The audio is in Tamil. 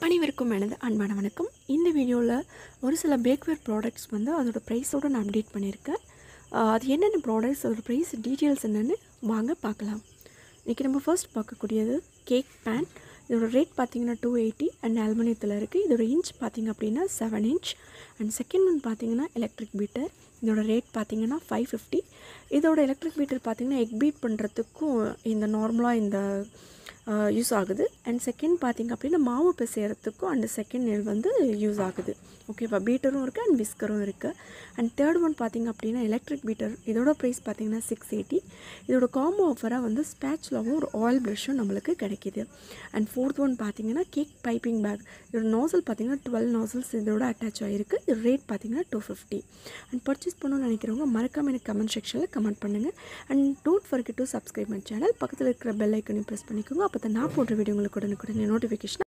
அனைவருக்கும் எனது அன்பான வணக்கம் இந்த வீடியோவில் ஒரு சில பேக்வேர் ப்ராடக்ட்ஸ் வந்து அதோட ப்ரைஸோடு நான் அப்டேட் பண்ணியிருக்கேன் ஆஹ் அது என்னென்ன ப்ராடக்ட்ஸ் அதோட ப்ரைஸ் டீட்டெயில்ஸ் என்னென்னு வாங்க பார்க்கலாம் இன்றைக்கி நம்ம ஃபர்ஸ்ட் பார்க்கக்கூடியது கேக் பேன் இதோட ரேட் பார்த்தீங்கன்னா டூ எயிட்டி அண்ட் அலுமினியத்தில் இருக்குது இதோட இன்ச் பார்த்தீங்க அப்படின்னா seven inch and second one பார்த்தீங்கன்னா எலக்ட்ரிக் பீட்டர் இதோட ரேட் பார்த்தீங்கன்னா ஃபைவ் ஃபிஃப்டி இதோட எலக்ட்ரிக் பீட்டர் பார்த்தீங்கன்னா எக் பீட் பண்ணுறதுக்கும் இந்த நார்மலாக இந்த யூஸ் ஆகுது அண்ட் செகண்ட் பார்த்தீங்க அப்படின்னா மாவு பிசையறதுக்கும் அண்ட் செகண்ட் நெல் வந்து யூஸ் ஆகுது ஓகேவா பீட்டரும் இருக்குது அண்ட் விஸ்கரும் இருக்குது அண்ட் தேர்ட் ஒன் பார்த்தீங்க அப்படின்னா எலக்ட்ரிக் பீட்டர் இதோட ப்ரைஸ் பார்த்தீங்கன்னா சிக்ஸ் எயிட்டி இதோட காம்போ ஆஃபராக வந்து ஸ்பேட்ச்லாவும் ஒரு ஆயில் ப்ரஷ்ஷும் நம்மளுக்கு கிடைக்கிது அண்ட் ஃபோர்த் ஒன் பார்த்தீங்கன்னா கேக் பைப்பிங் பேக் இதோட நாசல் பார்த்தீங்கன்னா டுவெல் நாசல்ஸ் இதோட அட்டாச் ஆகிருக்கு இது ரேட் பார்த்தீங்கன்னா டூ ஃபிஃப்டி அண்ட் பர்ச்சேஸ் பண்ணணும்னு நினைக்கிறவங்க மறக்காம எனக்கு கமெண்ட் செக்ஷனில் கமெண்ட் பண்ணுங்கள் and don't forget to subscribe my channel பக்கத்தில் இருக்கிற பெல் ஐக்கனையும் ப்ரெஸ் பண்ணிக்கோங்க அப்போ தான் நான் போடுற வீடியோ உங்களுக்கு உடனுக்குடனே நோட்டிஃபிகேஷன்